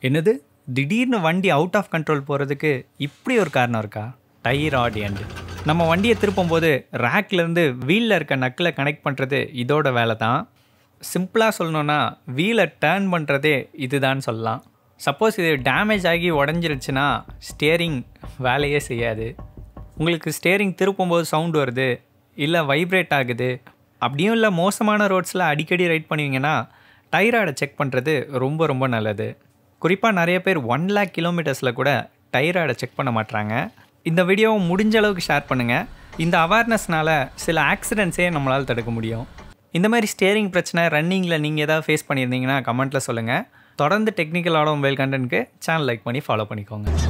என்னது திடீர்னு வண்டி அவுட் ஆஃப் கண்ட்ரோல் போகிறதுக்கு இப்படி ஒரு காரணம் இருக்கா டயர் ஆடியன்ட் நம்ம வண்டியை திருப்பும்போது ரேக்லேருந்து வீலில் இருக்க நக்கில் கனெக்ட் பண்ணுறது இதோட வேலை தான் சிம்பிளாக சொல்லணுன்னா வீலை டேர்ன் பண்ணுறதே இதுதான் சொல்லலாம் சப்போஸ் இது டேமேஜ் ஆகி உடஞ்சிருச்சுன்னா ஸ்டியரிங் வேலையே செய்யாது உங்களுக்கு ஸ்டியரிங் திருப்பும்போது சவுண்ட் வருது இல்லை வைப்ரேட் ஆகுது அப்படியும் இல்லை மோசமான ரோட்ஸில் அடிக்கடி ரைட் பண்ணுவீங்கன்னா டைராய்டை செக் பண்ணுறது ரொம்ப ரொம்ப நல்லது குறிப்பாக நிறைய பேர் ஒன் லேக் கிலோமீட்டர்ஸில் கூட டைராய்டை செக் பண்ண மாட்டாங்க இந்த வீடியோவை முடிஞ்ச அளவுக்கு ஷேர் பண்ணுங்கள் இந்த அவேர்னஸ்னால சில ஆக்சிடென்ட்ஸே நம்மளால் தடுக்க முடியும் இந்த மாதிரி ஸ்டேரிங் பிரச்சனை ரன்னிங்கில் நீங்கள் ஏதாவது ஃபேஸ் பண்ணியிருந்தீங்கன்னா கமெண்ட்டில் சொல்லுங்கள் தொடர்ந்து டெக்னிக்கல் ஆட மொபைல் கண்டென்ட்க்கு சேனல் லைக் பண்ணி ஃபாலோ பண்ணிக்கோங்க